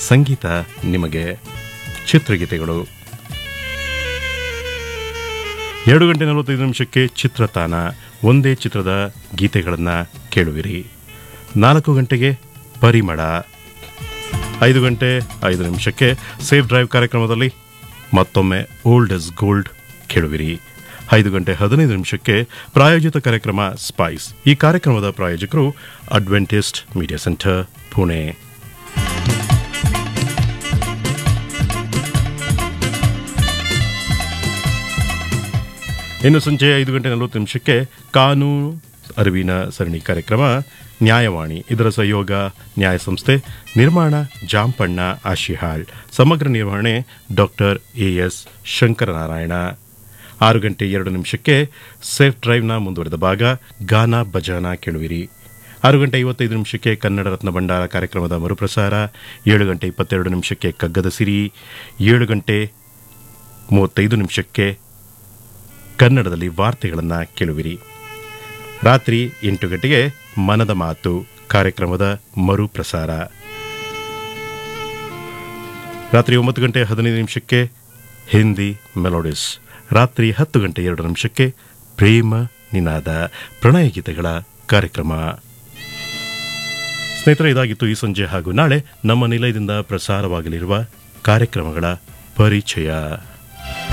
ಸಂಗೀತ ನಿಮಗೆ ಚಿತ್ರಗೀತೆಗಳು ಎರಡು ಗಂಟೆ ನಲವತ್ತೈದು ನಿಮಿಷಕ್ಕೆ ಚಿತ್ರತಾನ ಒಂದೇ ಚಿತ್ರದ ಗೀತೆಗಳನ್ನು ಕೇಳುವಿರಿ ನಾಲ್ಕು ಗಂಟೆಗೆ ಪರಿಮಳ ಐದು ಗಂಟೆ ಐದು ನಿಮಿಷಕ್ಕೆ ಸೇಫ್ ಡ್ರೈವ್ ಕಾರ್ಯಕ್ರಮದಲ್ಲಿ ಮತ್ತೊಮ್ಮೆ ಓಲ್ಡ್ ಇಸ್ ಗೋಲ್ಡ್ ಕೇಳುವಿರಿ ಐದು ಗಂಟೆ ಹದಿನೈದು ನಿಮಿಷಕ್ಕೆ ಪ್ರಾಯೋಜಿತ ಕಾರ್ಯಕ್ರಮ ಸ್ಪೈಸ್ ಈ ಕಾರ್ಯಕ್ರಮದ ಪ್ರಾಯೋಜಕರು ಅಡ್ವೆಂಟಿಸ್ಟ್ ಮೀಡಿಯಾ ಸೆಂಟರ್ ಪುಣೆ ಇನ್ನು ಸಂಜೆ ಐದು ಗಂಟೆ ನಲವತ್ತು ನಿಮಿಷಕ್ಕೆ ಕಾನೂನು ಅರಿವಿನ ಸರಣಿ ಕಾರ್ಯಕ್ರಮ ನ್ಯಾಯವಾಣಿ ಇದರ ಸಹಯೋಗ ನ್ಯಾಯ ಸಂಸ್ಥೆ ನಿರ್ಮಾಣ ಜಾಂಪಣ್ಣ ಆಶಿಹಾಳ್ ಸಮಗ್ರ ನಿರ್ವಹಣೆ ಡಾಕ್ಟರ್ ಎ ಎಸ್ ಶಂಕರನಾರಾಯಣ ಆರು ಗಂಟೆ ಎರಡು ನಿಮಿಷಕ್ಕೆ ಸೇಫ್ ಡ್ರೈವ್ನ ಮುಂದುವರೆದ ಭಾಗ ಗಾನಾ ಬಜಾನ ಕೇಳುವಿರಿ ಆರು ಗಂಟೆ ಐವತ್ತೈದು ನಿಮಿಷಕ್ಕೆ ಕನ್ನಡ ರತ್ನ ಭಂಡಾರ ಕಾರ್ಯಕ್ರಮದ ಮರುಪ್ರಸಾರ ಏಳು ಗಂಟೆ ಇಪ್ಪತ್ತೆರಡು ನಿಮಿಷಕ್ಕೆ ಕಗ್ಗದ ಸಿರಿ ಏಳು ಗಂಟೆ ಮೂವತ್ತೈದು ನಿಮಿಷಕ್ಕೆ ಕನ್ನಡದಲ್ಲಿ ವಾರ್ತೆಗಳನ್ನು ಕೇಳುವಿರಿ ರಾತ್ರಿ ಎಂಟು ಗಂಟೆಗೆ ಮನದ ಮಾತು ಕಾರ್ಯಕ್ರಮದ ಮರುಪ್ರಸಾರ ರಾತ್ರಿ ಒಂಬತ್ತು ಗಂಟೆ ಹದಿನೈದು ನಿಮಿಷಕ್ಕೆ ಹಿಂದಿ ಮೆಲೋಡಿಸ್ ರಾತ್ರಿ ಹತ್ತು ಗಂಟೆ ಎರಡು ನಿಮಿಷಕ್ಕೆ ಪ್ರೇಮ ನಿನಾದ ಪ್ರಣಯ ಗೀತೆಗಳ ಕಾರ್ಯಕ್ರಮ ಸ್ನೇಹಿತರೆ ಇದಾಗಿತ್ತು ಈ ಸಂಜೆ ಹಾಗೂ ನಾಳೆ ನಮ್ಮ ನಿಲಯದಿಂದ ಪ್ರಸಾರವಾಗಲಿರುವ ಕಾರ್ಯಕ್ರಮಗಳ ಪರಿಚಯ